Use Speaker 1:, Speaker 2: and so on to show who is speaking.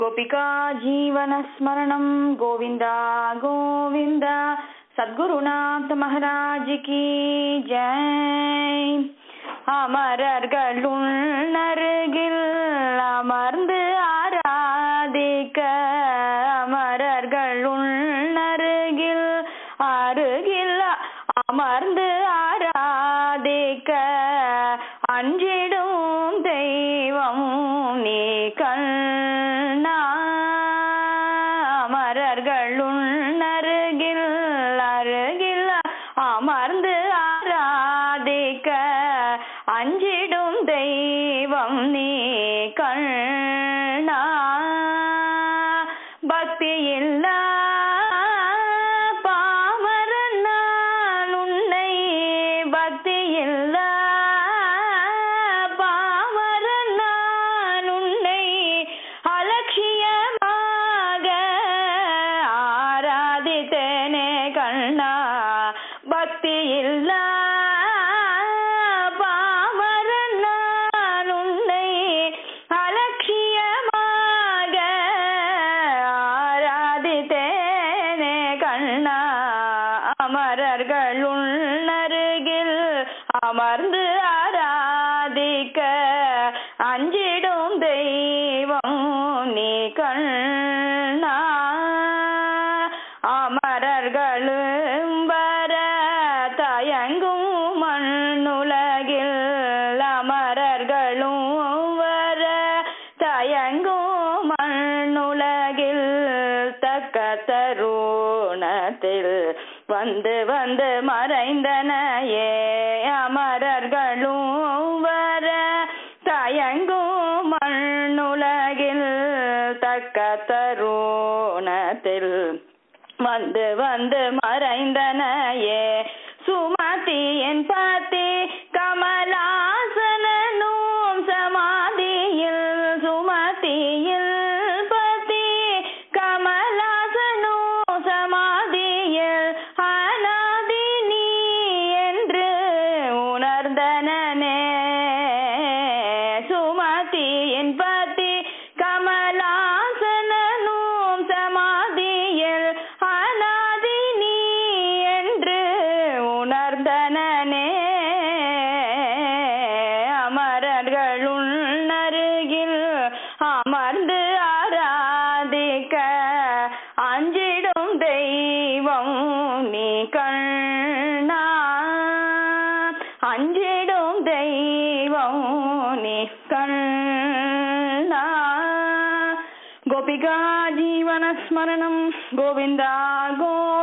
Speaker 1: गोपिका जीवनस्मरणं गोविन्द गोविन्द சத்குருநாத் மகாராஜ் கி ஜெய் அமரர்கள் அருகில் அமர்ந்து ஆராதிக்க அமரர்கள் அருகில் அருகில் அமர்ந்து ஆராதிக்க அஞ்சிடும் தெய்வம் நீ கண்ணா அமரர்கள் அருகில் அருகில் அமர்ந்து ஆராதிக்க அஞ்சிடும் தெய்வம் நீ கண்ணா பக்தி இல்லா பாமரன் நான் உன்னை பக்தி இல்லா பாமரன் நான் உன்னை அலட்சியமாக ஆராதித்தேனே கண்ணா பக்தி இல்லா பாமரன் நான் உன்னை அலட்சியமாக ஆராதித்தேனே கண்ணா அமரர்கள் உன்னருகில் அமர்ந்து ஆராதிக்க அஞ்சிடும் தெய்வம் நீ கண்ணா அமரர்களும் வர தயங்கும் மண்ணுலகில் அமரர்களும் வர தயங்கும் மண்ணுலகில் தக்க தருணத்தில் வந்து வந்து மறைந்தனையே அமரர்களும் வர தயங்கும் மண்ணுலகில் தக்க தருணத்தில் வந்து வந்து மறைந்தனையே சுமதி என் பதி கமலாசனும் சமாதியில் சுமதியில் பதி கமலாசனும் சமாதியில் அனாதி நீ என்று உணர்ந்தனனே சுமதி என் பதி கமலாசனும் சமாதியில் அனாதி நீ என்று உணர்ந்தனனே அமரர்கள் உன்னருகில் அமர்ந்து ஆராதிக்க அஞ்சிடும் தெய்வம் நீ கண்ணா அஞ்சிடும் தெய்வம் நீ கண்ணா கோபிகா ஜீவனஸ்மரணம் கோவிந்தா கோ